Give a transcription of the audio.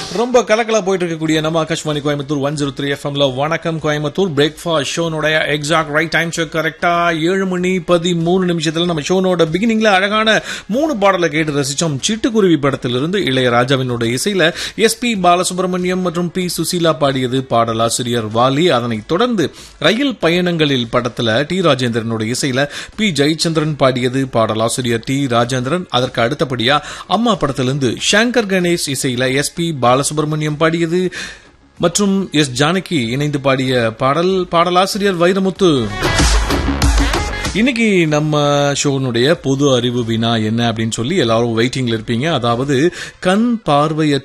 ரொம்ப கலக்கலா போயிட்டு இருக்கக்கூடிய நம்ம Akashvani Coimbatore one zero three எஃப்எம்ல வணக்கம் கோயம்புத்தூர் பிரேக்ஃபாஸ்ட் ஷோனுடைய எக்ஸாக்ட் ரைட் டைம் செக் கரெக்டா ஏழு மணி பதிமூணு நிமிஷத்துல நம்ம ஷோனோட பிகினிங்ல அழகான மூணு பாடலை கேட்டு ரசிச்சோம் சிட்டுக்குருவி படத்திலிருந்து இளையராஜாவினோட இசையில எஸ் பி பாலசுப்ரமணியம் மற்றும் பி சுசீலா பாடியது பாடலாசிரியர் வாலி அதனைத் தொடர்ந்து ரயில் பயணங்களில் படத்துல டி ராஜேந்திரனோட இசையில பி ஜெயச்சந்திரன் பாடியது பாடலாசிரியர் டி ராஜேந்திரன் அதற்கு அடுத்தபடியா அம்மா படத்திலிருந்து சங்கர் கணேஷ் இசையில எஸ் பி பாலசுப்ரமணியம் பாடியது மற்றும் எஸ் ஜானகி இணைந்து பாடிய பாடல் பாடலாசிரியர் வைரமுத்து இன்னைக்கு நம்ம ஷோனுடைய பொது அறிவு வினா என்ன அப்படின்னு சொல்லி எல்லாரும் வெயிட்டிங்ல இருப்பீங்க அதாவது கண் பார்வையற்ற